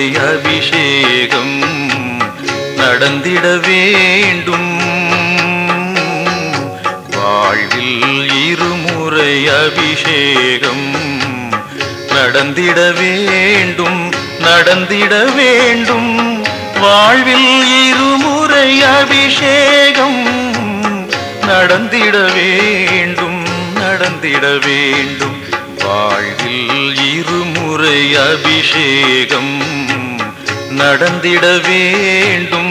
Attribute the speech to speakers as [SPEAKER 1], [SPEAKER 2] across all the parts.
[SPEAKER 1] அபிஷேகம் நடந்திட வேண்டும் வாழ்வில் இருமுறை அபிஷேகம் நடந்திட வேண்டும் நடந்திட வேண்டும் வாழ்வில் இருமுறை அபிஷேகம் நடந்திட வேண்டும் நடந்திட வேண்டும் வாழ்வில் இருமுறை அபிஷேகம் நடந்திட வேண்டும்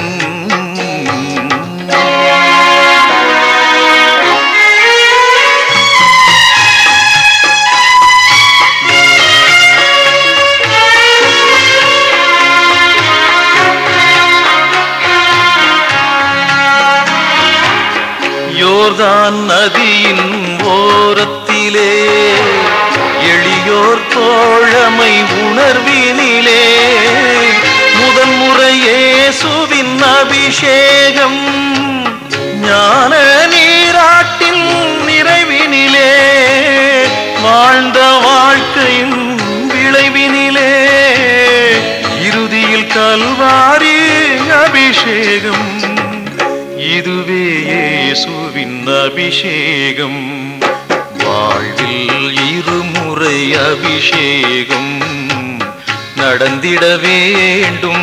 [SPEAKER 1] யோர்தான் நதியின் ஓரத்திலே எளியோர் தோழமை உணர்வினிலே முதன்முறை இயேசுவின் அபிஷேகம் ஞான நீராட்டின் நிறைவினிலே வாழ்ந்த வாழ்க்கையின் விளைவினிலே இறுதியில் கல்வாரி அபிஷேகம் இதுவே இயேசுவின் அபிஷேகம் வாழ்வில் இருமுறை அபிஷேகம் நடந்திட வேண்டும்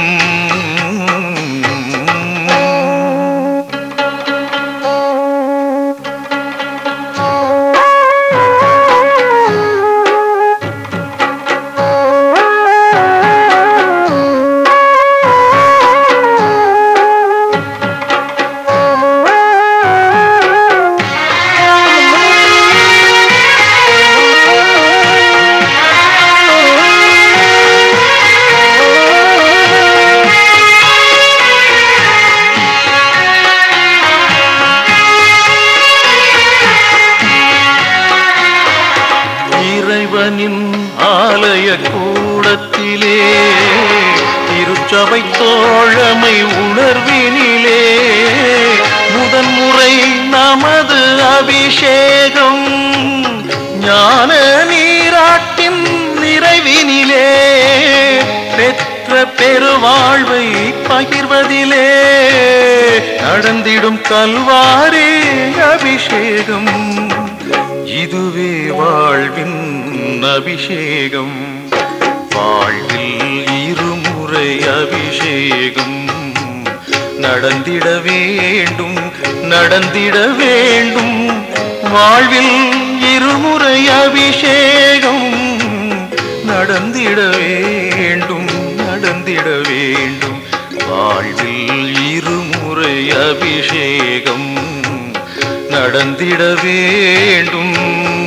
[SPEAKER 1] இறைவனின் ஆலய கூடத்திலே திருச்சபை தோழமை உணர்வினிலே முதன்முறை நமது அபிஷேகம் ஞான நீராட்டின் நிறைவினிலே பெற்ற பெருவாழ்வை பகிர்வதிலே நடந்திடும் கல்வாரி அபிஷேகம் இதுவே வாழ்வின் அபிஷேகம் வாழ்வில் இருமுறை அபிஷேகம் நடந்திட வேண்டும் நடந்திட வேண்டும் வாழ்வில் இருமுறை அபிஷேகம் நடந்திட வேண்டும் நடந்திட வேண்டும் வாழ்வில் இருமுறை அபிஷேகம் நடந்திட வேண்டும்